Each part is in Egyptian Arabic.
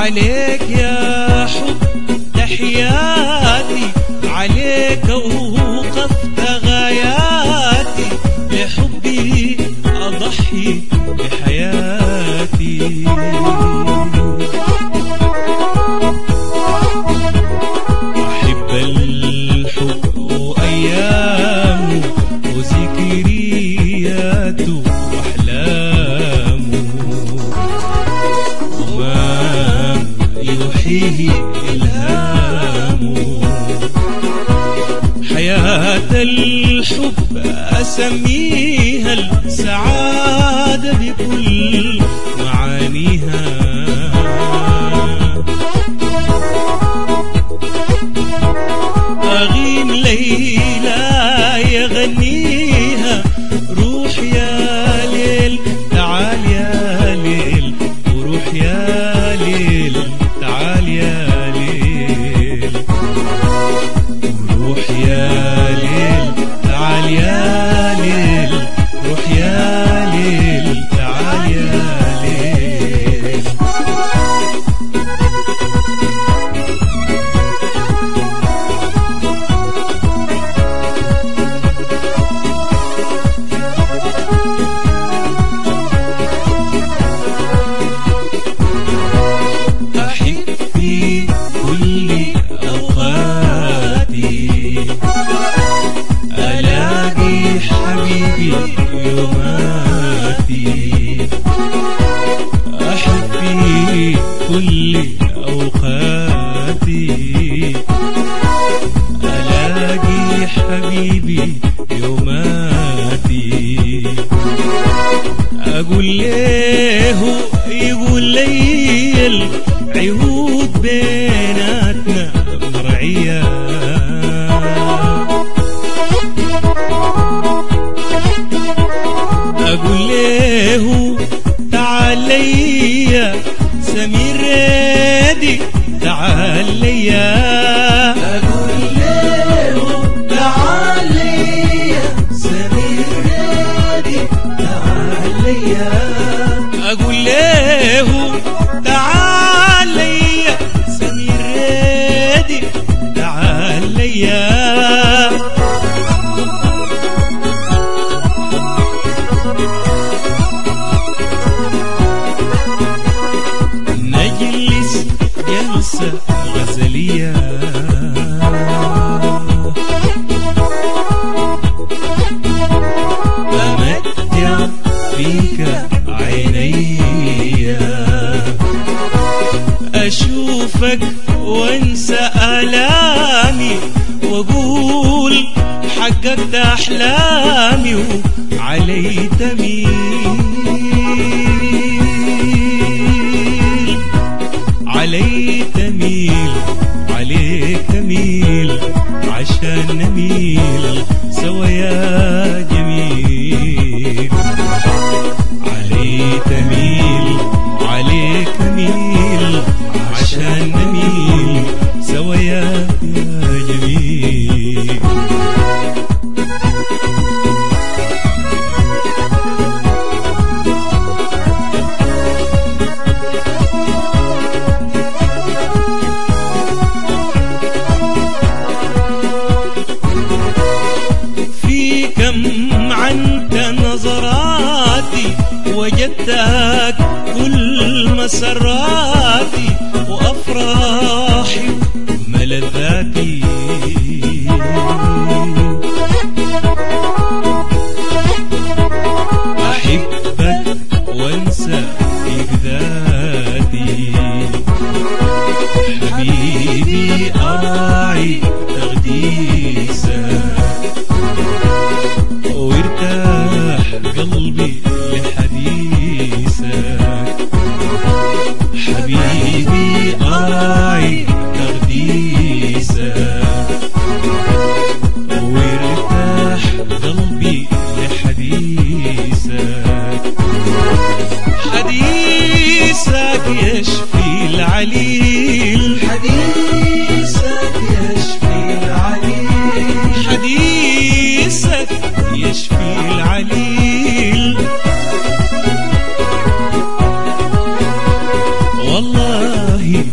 عليك يا حب تحياتي عليك وقفت غاياتي لحبي أضحي بحياتي أحب الحب وأيامه وذكرياته وأحلامه وما يوحيه إلهامه حياة الحب أسميها السعادة بكل معانيها أغيم ليلى يغنيها روح يا ليل تعال يا ليل وروح يا ليل تعال يا ليل وروح يا ليل تعال يا ليل روح يا ليل تعال يا ليل أحب في كل أوقاتي ألاقي حبيبي يوماتي أحب في كل أوقاتي ألاقي حبيبي يوماتي أقول له يقول لي العهود بيناتنا مرعية أقول له تعال ليا سمير ريدي تعال ليا أقول له تعال ليا سمير ريدي تعال ليا أقول له تعال ليا سمير ريدي تعال ليا نجلس جلسة غزلية أمتع فيك عيني أشوفك وانسى آلامي وأقول حققت أحلامي وعلي تميل علي تميل عليك تميل عشان نميل سوا يا جميل علي تميل عليك تميل عشان نميل سوا يا يا جميل في كم عنك نظراتي وجدتك كل مسراتي وأفراحي ملذاتي أحبك وانسى ذاتي حبيبي أراعي تغديسك وارتاح قلبي لحديثك حبيبي أراعي تغديسك وارتاح قلبي لحديثك حديثك يشفي العليل حديثك يشفي العليل حديثك يشفي العليل والله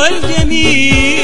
والجميل